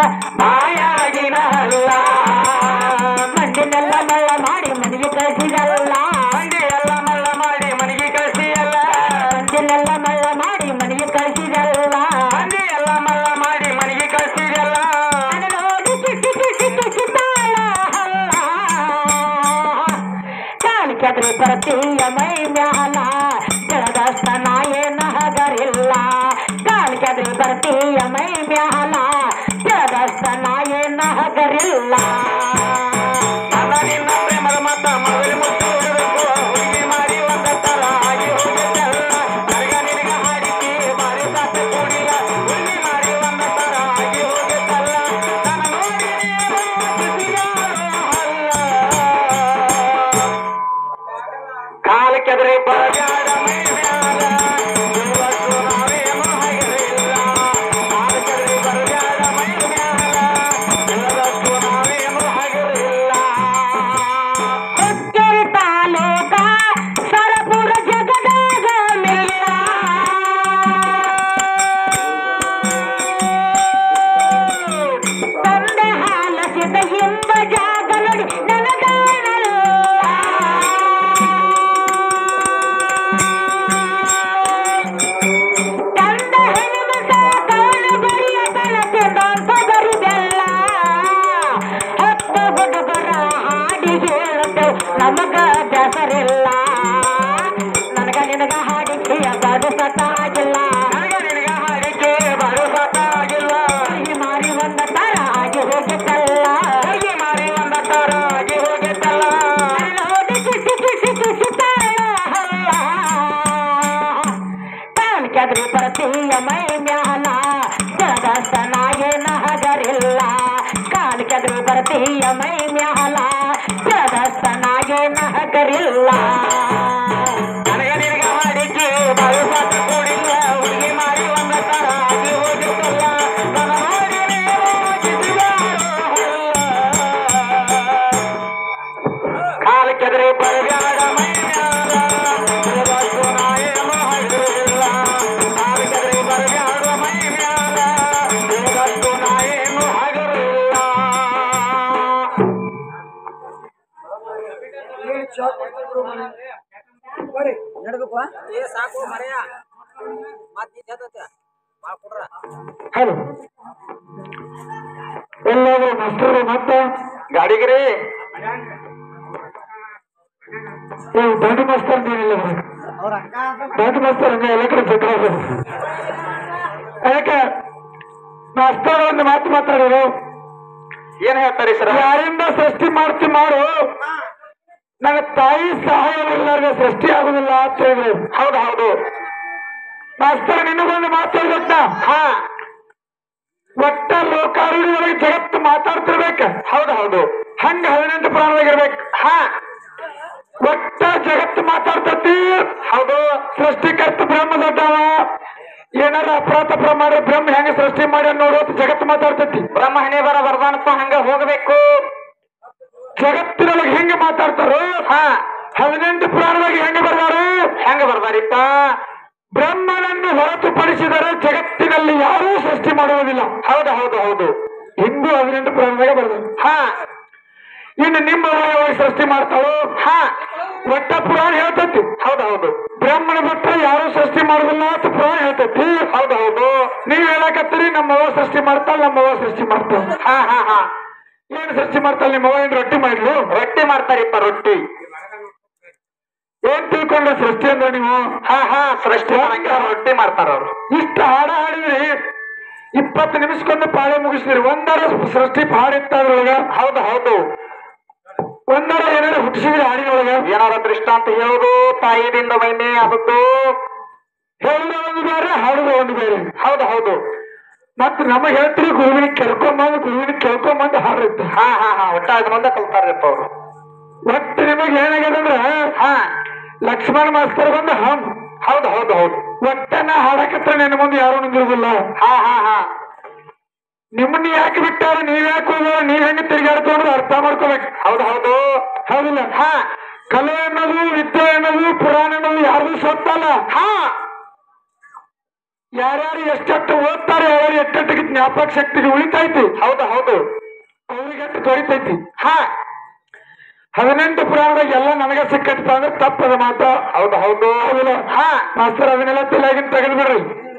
ಬಾಯಾಗಿನ ಹಲ್ಲ ಮಂಡಿನೆಲ್ಲ ಮಳ್ಳ ಮಾಡಿ ಮನೆಗೆ ಕಳಿಸಿದಲ್ಲ ಮಂಡಿ ಎಲ್ಲ ಮಳ್ಳ ಮಾಡಿ ಮನೆಗೆ ಕಳಿಸಿಯಲ್ಲ ಮಂಡಿನೆಲ್ಲ ಮಳ್ಳ ಮಾಡಿ ಮನೆಗೆ ಕಳಿಸಿದಲ್ಲ ಮಂಡಿ ಎಲ್ಲ ಮಳ್ಳ ಮಾಡಿ ಮನೆಗೆ ಕಳಿಸಿದಲ್ಲ ನನ್ನ ನೋಡಿ ಕಿಸಿ ಕಿಸಿ ಕಿಸಿತಾಳ ಹಲ್ಲ ಕಾಣಿಕೆದ್ರೆ ಬರ್ತೀಯ ಮೈ ಮ್ಯಾಲ ಕೆಳದಷ್ಟ ನಾಯೇನ ಹಗರಿಲ್ಲ ಕಾಣಿಕೆದ್ರೆ ಬರ್ತೀಯ ಮೈ ಮ್ಯಾಲ ಕೆಳದಷ್ಟ ನಾಯೇನ ಹಗರಿಲ್ಲ ನನ್ನ ನಿನ್ನ ಪ್ರೇಮದ ಮತ ಮದುವೆ ಮುತ್ತು ಹುಡುಗರು ಹುಡುಗಿ ಮಾಡಿ ಒಂದ ತರ ಆಗಿ ಹೋಗಿದ್ದಲ್ಲ ನನಗ ನಿನಗ ಹಾಡಿಕೆ ಬಾರಿ ಸಾಕ ಕೂಡಿಲ್ಲ ಹುಡುಗಿ ಮಾಡಿ ಒಂದ ತರ ಆಗಿ ಹೋಗಿದ್ದಲ್ಲ ನನ್ನ ನೋಡಿ ಕಾಲ ಕೆದರಿ ಬರಗಾಡ ಮೈ ಮ್ಯಾಲ ಇವತ್ತು ನಾವೇನು ಹಾಗಿರಲಿಲ್ಲ ಕಾಲ ಕೆದರಿ ಬರಗಾಡ ಮೈ ಮ್ಯಾಲ ಇವತ್ತು ನಾವೇನು ಹಾಗಿರಲಿಲ್ಲ ಹುಕ್ಕೇರಿ ತಾಲೂಕ ಸರಪುರ ಜಗದಾಗ ಮಿಲ್ಲ ತಂದೆ ಹಾಲಸಿದ ಹಿಂಬ ಜಾಗ ನೋಡಿ ನನಗಾಣಲ್ಲ ತಂದ ಹೆಣ್ಮಕ ಕಾಣ ಬರಿಯ ತಳತೆ ದೊಡ್ಡಗರಿ ಬೆಲ್ಲ ಹತ್ತು ಹುಡುಗರ ಹಾಡಿ ಹೇಳುತ್ತೆ ನಮಗ ಹೆಸರಿಲ್ಲ ನನಗ ನಿನಗ ಹಾಡಿಕೆಯ ಬದುಕತ್ತಾಗಿಲ್ಲ ನನಗೆ ನಿನಗ ಹಾಡಿಕೆ ಬರುಸಾಗಿಲ್ಲ ಈ ಮಾರಿ ಒಂದ ತರ ಆಗಿ ಹೋಗಿದ್ದಲ್ಲ ಹೋಗಿ ಮಾರಿ ಒಂದ ತರ ಆಗಿ ಹೋಗಿದ್ದಲ್ಲ ನೋಡಿ ಕಿಸಿ ಕಿಸಿ ಕಿಸಿ ತಾಳ ತಾನ್ ಕೆದ್ರಿ ಬರ್ತೀಯ ಮೈ ಮ್ಯಾಲ ಜಗತ್ತ ನಾಯೇನ ಹಗರಿಲ್ಲ ಕಾಲ್ ಕೆದ್ರಿ ಬರ್ತೀಯ ಮೈ ಮ್ಯಾಲ ಜಗತ್ತ ನಾಯೇನ ಹಗರಿಲ್ಲ ನನಗೆ ನಿನಗ ಹಾಡಿಕೆ ಬರುಸಾಕ ಕೂಡಿಲ್ಲ ಹುಡುಗಿ ಮಾರಿ ಒಂದ ತರ ಆಗಿ ಹೋಗಿದ್ದಲ್ಲ ನನ್ನ ನೋಡಿ ನೀವು ಕಿಸಿದಾರೋ ಕಾಲ ಕೆದರಿ ಬರಗಾಡ ಮೈ ಮ್ಯಾಲ ಇವತ್ತು ನಾಯೇನು ಹಾಗಿರಲಿಲ್ಲ ಕಾಲ ಕೆದರಿ ಬರಗಾಡ ಮೈ ಮ್ಯಾಲ ಇವತ್ತು ನಾಯೇನು ಹಾಗಿರಲಿಲ್ಲ ಏ ಸಾಕು ಮರೆಯ ಮತ್ ನಿಂತೈತೆ ಬಾ ಕೊಡ್ರ ಹಲೋ ಎಲ್ಲಾದ್ರೂ ಮಾಸ್ಟರ್ ಮತ್ತೆ ಗಾಡಿಗಿರಿ ನೀವು ದೊಡ್ಡ ಮಾಸ್ತರ್ ನೀನಿಲ್ಲ ದೊಡ್ಡ ಮಾಸ್ತರ್ ಹಂಗ ಎಲ್ಲ ಕಡೆ ಚಕ್ರ ಅದಕ್ಕೆ ಮಾಸ್ತರ್ ಒಂದು ಮಾತು ಮಾತಾಡೋರು ಏನ್ ಹೇಳ್ತಾರೆ ಸರ್ ಯಾರಿಂದ ಸೃಷ್ಟಿ ಮಾಡ್ತಿ ಮಾಡು ನನ್ನ ತಾಯಿ ಸಹಾಯವಿಲ್ಲಾರ್ದೆ ಸೃಷ್ಟಿ ಆಗುದಿಲ್ಲ ಅಂತ ಹೇಳಿದ್ರು ಹೌದು ಹೌದು ಮಾಸ್ತರ್ ನಿನಗೊಂದು ಮಾತು ಹೇಳ್ಬೇಕ ಹಾ ಒಟ್ಟ ಲೋಕಾರೂಢಿಯೊಳಗೆ ಜಗತ್ತು ಮಾತಾಡ್ತಿರ್ಬೇಕ ಹೌದು ಹೌದು ಹಂಗ ಹದಿನೆಂಟು ಪ್ರಾಣವಾಗಿರ್ಬೇಕು ಹಾ ಒಟ್ಟ ಜಗತ್ತು ಮಾತಾಡ್ತತಿ ಹೌದು ಸೃಷ್ಟಿಕರ್ತ ಬ್ರಹ್ಮ ದೊಡ್ಡವ ಏನಾರ ಅಪರಾಧ ಅಪರಾಧ ಮಾಡ್ರೆ ಬ್ರಹ್ಮ ಹೆಂಗ ಸೃಷ್ಟಿ ಮಾಡಿ ನೋಡು ಅಂತ ಜಗತ್ತು ಮಾತಾಡ್ತತಿ ಬ್ರಹ್ಮ ಹಣೆ ಬರ ಬರ್ದಾನಪ್ಪ ಹಂಗ ಹೋಗ್ಬೇಕು ಜಗತ್ತಿನೊಳಗೆ ಹೆಂಗ ಮಾತಾಡ್ತಾರೋ ಹಾ ಹದಿನೆಂಟು ಪುರಾಣದಾಗ ಹೆಂಗ ಬರ್ದಾರು ಹೆಂಗ ಬರ್ದಾರಿಪ್ಪ ಬ್ರಹ್ಮನನ್ನು ಹೊರತುಪಡಿಸಿದರೆ ಜಗತ್ತಿನಲ್ಲಿ ಯಾರೂ ಸೃಷ್ಟಿ ಮಾಡುವುದಿಲ್ಲ ಹೌದು ಹೌದು ಹೌದು ಹಿಂದೂ ಹದಿನೆಂಟು ಪುರಾಣದಾಗ ಬರ್ದಾರು ಹಾ ಇನ್ನು ನಿಮ್ಮ ಯಾವಾಗ ಸೃಷ್ಟಿ ಮಾಡ್ತಾಳೋ ಹಾ ಒಟ್ಟ ಪುರಾಣ ಹೇಳ್ತತಿ ಹೌದು ಹೌದು ಬ್ರಹ್ಮನ ಬಿಟ್ಟರೆ ಯಾರೂ ಸೃಷ್ಟಿ ಮಾಡುದಿಲ್ಲ ಅಂತ ಪುರಾಣ ಹೇಳ್ತತಿ ಹೌದು ಹೌದು ನೀವ್ ಹೇಳಕತ್ತೀರಿ ನಮ್ಮವ್ವ ಸೃಷ್ಟಿ ಮಾಡ್ತಾಳ ನಮ್ಮವ್ವ ಸೃಷ್ಟಿ ಮಾಡ್ತಾಳ ಹಾ ಹಾ ಹಾ ಏನ್ ಸೃಷ್ಟಿ ಮಾಡ್ತಾಳ ನಿಮ್ಮವ್ವ ಏನ್ ರೊಟ್ಟಿ ಮಾಡಿದ್ರು ರೊಟ್ಟಿ ಮಾಡ್ತಾರಿಪ್ಪ ರೊಟ್ಟಿ ಏನ್ ತಿಳ್ಕೊಂಡ್ರೆ ಸೃಷ್ಟಿ ಅಂದ್ರೆ ನೀವು ಹಾ ಹಾ ಸೃಷ್ಟಿ ಮಾಡಂಗ ರೊಟ್ಟಿ ಮಾಡ್ತಾರ ಅವ್ರು ಇಷ್ಟ ಹಾಡ ಹಾಡಿದ್ರಿ ಇಪ್ಪತ್ತು ನಿಮಿಷಕ್ಕೊಂದು ಪಾಳೆ ಮುಗಿಸಿದ್ರಿ ಒಂದರ ಸೃಷ್ಟಿ ಹಾಡಿತ್ತ ಅದ್ರೊಳಗ ಹೌದು ಹೌದು ಒಂದರ ಏನಾರ ಹುಟ್ಟಿಸಿದ್ರಿ ಹಾಡಿನೊಳಗ ಏನಾರ ದೃಷ್ಟಾಂತ ಹೇಳುದು ತಾಯಿದಿಂದ ಮೈಮೆ ಅದದ್ದು ಹೇಳುದ ಒಂದು ಬೇರೆ ಹಾಡುದ ಒಂದು ಬೇರೆ ಹೌದು ಹೌದು ಮತ್ ನಮಗ್ ಹೇಳ್ತೀರಿ ಗುರುವಿನಿಗೆ ಕೆಳ್ಕೊಂಬಂದು ಗುರುವಿನಿಗೆ ಕೆಳ್ಕೊಂಬಂದು ಹಾಡಿತ್ತು ಹಾ ಹಾ ಹಾ ಒಟ್ಟ ಅದನ್ನೊಂದ ಕಲ್ತಾರಪ್ಪ ಅವ್ರು ಒಟ್ಟು ನಿಮಗೆ ಏನಾಗ್ಯದ ಅಂದ್ರ ಹಾ ಲಕ್ಷ್ಮಣ ಮಾಸ್ತರ್ ಬಂದು ಹಮ್ ಹೌದು ಹೌದು ಹೌದು ಒಟ್ಟನ ಹಾಡಕತ್ರ ನಿನ್ನ ಮುಂದೆ ಯಾರು ನಿಂದಿರುದಿಲ್ಲ ಹಾ ಹಾ ಹಾ ನಿಮ್ಮನ್ನ ಯಾಕೆ ಬಿಟ್ಟಾರ ನೀವ್ ಯಾಕೆ ಹೋಗೋರು ನೀವ್ ಹೆಂಗ ತಿರುಗಾಡ್ಕೊಂಡ್ರು ಅರ್ಥ ಮಾಡ್ಕೋಬೇಕು ಹೌದು ಹೌದು ಹೌದಿಲ್ಲ ಹಾ ಕಲೆ ಅನ್ನೋದು ವಿದ್ಯೆ ಅನ್ನೋದು ಪುರಾಣ ಅನ್ನೋದು ಯಾರ್ದು ಸೊತ್ತಲ್ಲ ಹಾ ಯಾರ್ಯಾರು ಎಷ್ಟೆಷ್ಟು ಓದ್ತಾರೆ ಯಾರ್ಯಾರು ಎಷ್ಟೆಟ್ಟಿಗೆ ಜ್ಞಾಪಕ ಶಕ್ತಿಗೆ ಉಳಿತೈತಿ ಹೌದು ಹೌದು ಅವ್ರಿಗೆ ದೊರಿತೈತಿ ಹಾ ಹದಿನೆಂಟು ಪುರಾಣದಾಗ ಎಲ್ಲ ನನಗೆ ಸಿಕ್ಕತ್ತ ಅಂದ್ರೆ ತಪ್ಪದ ಮಾತು ಹೌದು ಹೌದು ಹೌದಿಲ್ಲ ಹಾ ಮಾಸ್ತರ್ ಅದನ್ನೆಲ್ಲ ತಲೆಯಾಗಿನ ತೆಗೆದು ಬಿಡ್ರಿ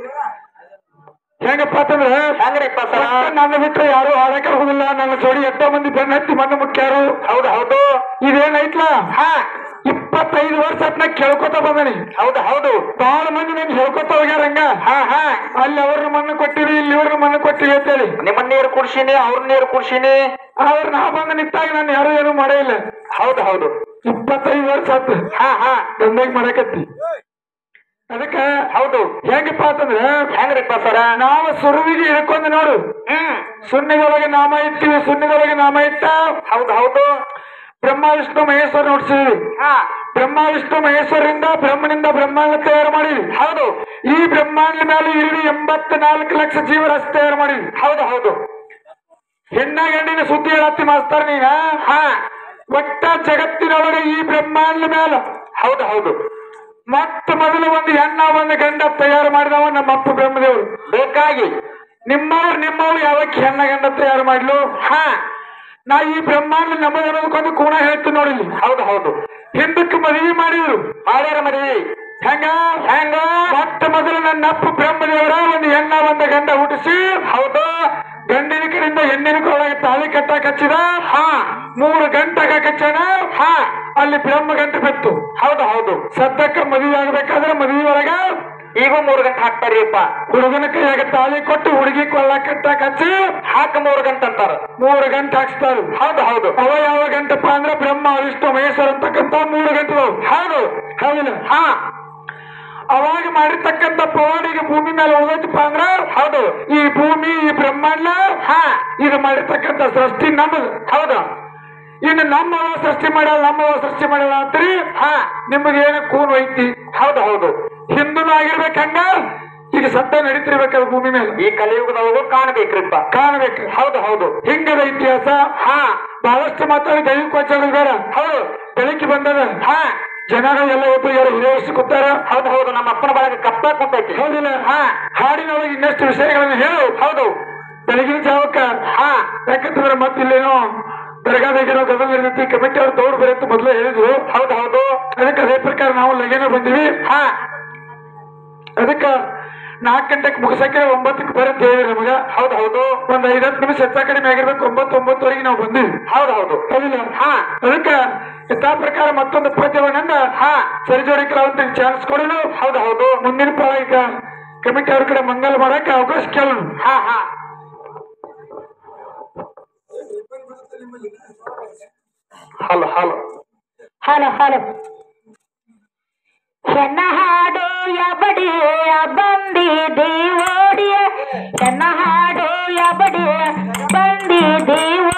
ಹೆಂಗಪ್ಪ ಅಂತಂದ್ರೆ ಹೆಂಗ್ರಿಪ್ಪ ಸರ ಒಟ್ಟ ನನ್ನ ಬಿಟ್ಟರೆ ಯಾರು ಹಾಡಕ್ಕೆ ಹೋಗುದಿಲ್ಲ ನನ್ನ ಜೋಡಿ ಎಷ್ಟೋ ಮಂದಿ ಬೆನ್ನ ಹತ್ತಿ ಮಣ್ಣು ಮುಟ್ಟ್ಯಾರು ಹೌದು ಹೌದು ಇದೇನೈತ್ಲ ಹಾ ಇಪ್ಪತ್ತೈದು ವರ್ಷ ನಾ ಕೇಳ್ಕೊತ ಬಂದನಿ ಹೌದು ಹೌದು ಬಹಳ ಮಂದಿ ನನ್ಗೆ ಹೇಳ್ಕೊತ ಹೋಗ್ಯಾರಂಗ ಹಾ ಹಾ ಅಲ್ಲಿ ಅವ್ರನ್ನ ಮಣ್ಣು ಕೊಟ್ಟಿರಿ ಇಲ್ಲಿ ಇವ್ರನ್ನ ಮಣ್ಣು ಕೊಟ್ಟಿರಿ ಅಂತೇಳಿ ನಿಮ್ಮ ನೀರು ಕುಡ್ಸಿನಿ ಅವ್ರ ನೀರು ಕುಡ್ಸಿನಿ ಆದ್ರೆ ನಾ ಬಂದು ನಿಂತಾಗ ನಾನು ಯಾರು ಏನು ಮಾಡೇ ಇಲ್ಲ ಹೌದು ಹೌದು ಇಪ್ಪತ್ತೈದು ವರ್ಷ ಆತು ಹಾ ಹಾ ಗಂಡಾಗಿ ಮಾಡಕತ್ತಿ ಅದಕ್ಕ ಹೌದು ಹೆಂಗಪ್ಪ ಅಂತಂದ್ರೆ ಹೆಂಗ್ರಿಪ್ಪ ಸರ ನಾವು ಸುರುವಿಗೆ ಹಿಡ್ಕೊಂಡು ನೋಡು ಹ್ಮ್ ಸುನ್ನಿದೊಳಗೆ ನಾಮ ಇಟ್ಟಿವಿ ಸುನ್ನಿದೊಳಗೆ ನಾಮ ಇಟ್ಟ ಹೌದು ಹೌದು ಬ್ರಹ್ಮ ವಿಷ್ಣು ಮಹೇಶ್ವರ ನೋಡ್ಸಿದ್ವಿ ಹಾ ಬ್ರಹ್ಮ ವಿಷ್ಣು ಮಹೇಶ್ವರಿಂದ ಬ್ರಹ್ಮನಿಂದ ಬ್ರಹ್ಮಾಂಡ ತಯಾರು ಮಾಡಿದ್ವಿ ಹೌದು ಈ ಬ್ರಹ್ಮಾಂಡ ಮೇಲೆ ಇರುವಿ ಎಂಬತ್ ನಾಲ್ಕು ಲಕ್ಷ ಜೀವರಾಶಿ ತಯಾರು ಮಾಡಿದ್ವಿ ಹೌದು ಹೌದು ಹೆಣ್ಣ ಗಂಡಿನ ಸುದ್ದಿ ಹೇಳತ್ತಿ ಮಾಸ್ತರ್ ನೀನ ಹಾ ಒಟ್ಟ ಜಗತ್ತಿನೊಳಗೆ ಈ ಬ್ರಹ್ಮಾಂಡ ಮೇಲೆ ಹೌದು ಹೌದು ಮತ್ತ ಮೊದಲು ಒಂದು ಹೆಣ್ಣ ಒಂದು ಗಂಡ ತಯಾರು ಮಾಡಿದವ ನಮ್ಮ ಅಪ್ಪ ಬ್ರಹ್ಮದೇವರು ಬೇಕಾಗಿ ನಿಮ್ಮವ್ರು ನಿಮ್ಮವ್ರು ಯಾವಕ್ಕೆ ಹೆಣ್ಣ ಗಂಡ ತಯಾರು ಮಾಡ್ಲು ಹಾ ನಾ ಈ ಬ್ರಹ್ಮಾಂಡ ನಮ್ಮದನ್ನೋದಕ್ಕೊಂದು ಕೋಣ ಹೇಳ್ತೀನಿ ನೋಡಿ ಇಲ್ಲಿ. ಹೌದು ಹೌದು ಹಿಂದಕ್ಕೆ ಮದುವೆ ಮಾಡಿದ್ರು ಮಾಡ್ಯಾರ ಮದ್ವಿ ಹೆಂಗ ಹೆಂಗ ಮೊಟ್ಟ ಮೊದಲು ನನ್ನ ಅಪ್ಪ ಬ್ರಹ್ಮದೇವರ ಒಂದು ಹೆಣ್ಣ ಒಂದು ಗಂಡ ಹುಟ್ಟಿಸಿ ಹೌದು ಗಂಡಿನ ಕಡೆಯಿಂದ ಹೆಣ್ಣಿನ ಕೊಳಗೆ ತಾಳಿ ಕಟ್ಟಾಕ ಹಚ್ಚಿದ ಹಾ ಮೂರು ಗಂಟೆ ಹಚ್ಚನ ಹಾ ಅಲ್ಲಿ ಬ್ರಹ್ಮ ಗಂಟೆ ಬಿತ್ತು ಹೌದು ಹೌದು ಸದ್ಯಕ್ಕೆ ಮದುವೆ ಆಗ್ಬೇಕಾದ್ರೆ ಮದುವೆ ಒಳಗ ಈಗ ಮೂರು ಗಂಟೆ ಹಾಕ್ತಾರ್ರಿಪ್ಪ ಹುಡುಗನ ಕೈಯಾಗ ತಾಳಿ ಕೊಟ್ಟು ಹುಡುಗಿ ಕೊಳ್ಳ ಕಟ್ಟಾಕ ಹಚ್ಚಿ ಹಾಕ ಮೂರು ಗಂಟೆ ಅಂತಾರ ಮೂರು ಗಂಟೆ ಹಾಕ್ಸ್ತಾರ ಹೌದು ಹೌದು ಅವ ಯಾವ ಗಂಟೆಪ್ಪ ಅಂದ್ರೆ ಬ್ರಹ್ಮ ವಿಷ್ಣು ಮಹೇಶ್ವರ ಅಂತಕ್ಕಂತ ಮೂರು ಗಂಟೆ ಹೌದು ಹೌದಿಲ್ಲ ಹಾ ಅವಾಗ ಮಾಡಿರ್ತಕ್ಕಂಥ ಪವಾಡಿಗೆ ಭೂಮಿ ಮೇಲೆ ಉಳಿದೈತಪ್ಪ ಅಂದ್ರ ಹೌದು ಈ ಭೂಮಿ ಈ ಬ್ರಹ್ಮಾಂಡ ಹಾ ಇದು ಮಾಡಿರ್ತಕ್ಕಂಥ ಸೃಷ್ಟಿ ನಮ್ಮದು ಹೌದು ಇನ್ನು ನಮ್ಮವ ಸೃಷ್ಟಿ ಮಾಡ್ಯಾಳ ನಮ್ಮವ ಸೃಷ್ಟಿ ಮಾಡ್ಯಾಳ ಅಂತ್ರಿ ಹಾ ನಿಮಗೆ ಏನು ಕೂನ್ ಐತಿ ಹೌದು ಹೌದು ಹಿಂದೂ ಆಗಿರ್ಬೇಕಂಗ ಈಗ ಸತ್ತ ನಡೀತಿರ್ಬೇಕಲ್ಲ ಭೂಮಿ ಮೇಲೆ ಈ ಕಲಿಯುಗದೊಳಗೂ ಕಾಣಬೇಕ್ರಿಪ್ಪ ಕಾಣಬೇಕು ಹೌದು ಹೌದು ಹಿಂಗದ ಇತಿಹಾಸ ಹಾ ಬಹಳಷ್ಟು ಮಾತಾಡಿ ದೈವಿಕ ವಚನ ಬೇಡ ಹೌದು ಬೆಳಕಿ ಬಂದದ ಹಾ ಜನಗಳೆಲ್ಲ ಒಬ್ಬ ಯಾರು ಹಿರಿಯರಿಸಿ ಕೂತಾರ ಹೌದು ಹೌದು ನಮ್ಮ ಅಪ್ಪನ ಬಳಗ ಕಪ್ಪ ಕುಂತೈತಿ ಹೌದಿಲ್ಲ ಹಾ ಹಾಡಿನೊಳಗೆ ಇನ್ನಷ್ಟು ವಿಷಯಗಳನ್ನು ಹೇಳು ಹೌದು ಬೆಳಗಿನ ಜಾವಕ್ಕ ಹಾ ಯಾಕಂತಂದ್ರೆ ಮತ್ತಿಲ್ಲೇನೋ ದರ್ಗಾದಾಗೇನೋ ಗದಲ ಇರ್ತೈತಿ ಕಮಿಟಿ ಅವ್ರು ದೌಡ್ ಬರುತ್ತೆ ಮೊದಲೇ ಹೇಳಿದ್ರು ಹೌದು ಹೌದು ಅದಕ್ಕೆ ಅದೇ ಪ್ರಕಾರ ನಾವು ಲಗೇನ ಬಂದಿವಿ ಹಾ ಅದಕ್ಕ ನಾಲ್ಕು ಗಂಟೆಗೆ ಮುಗಿಸಕ್ಕೆ ಒಂಬತ್ತಕ್ಕೆ ಬರುತ್ತೆ ಹೇಳಿ ನಮಗ ಹೌದು ಹೌದು ಒಂದ್ ಐದತ್ತು ನಿಮಿಷ ಹೆಚ್ಚ ಕಡಿಮೆ ಆಗಿರ್ಬೇಕು ಒಂಬತ್ತು ಒಂಬತ್ತುವರೆಗೆ ನಾವು ಬಂದಿವಿ ಹೌದು ಹೌದು ಹೌದಿಲ್ಲ ಹಾ ಅದಕ್ಕ ಯಥಾ ಪ್ರಕಾರ ಮತ್ತೊಂದು ಪದ್ಯವನ್ನ ಹಾ ಸರಿಜೋಡಿ ಕಲಾವಂತರಿಗೆ ಚಾನ್ಸ್ ಕೊಡಲು ಹೌದು ಹೌದು ಮುಂದಿನ ಪಾಲ ಈಗ ಕಮಿಟಿ ಅವ್ರ ಕಡೆ ಮಂಗಲ ಮಾಡಕ್ಕೆ ಅವಕಾಶ ಕೇಳೋಣ ಹಾ ಹಾ ಹಲೋ ಹಲೋ ಹಲೋ ಹಲೋ ಚೆನ್ನ ಹಾಡು ಯಬಡಿಯ ಬಂದಿದಿ ಓಡಿಯ ಚೆನ್ನ ಹಾಡು ಯಬಡಿಯ ಬಂದಿದಿ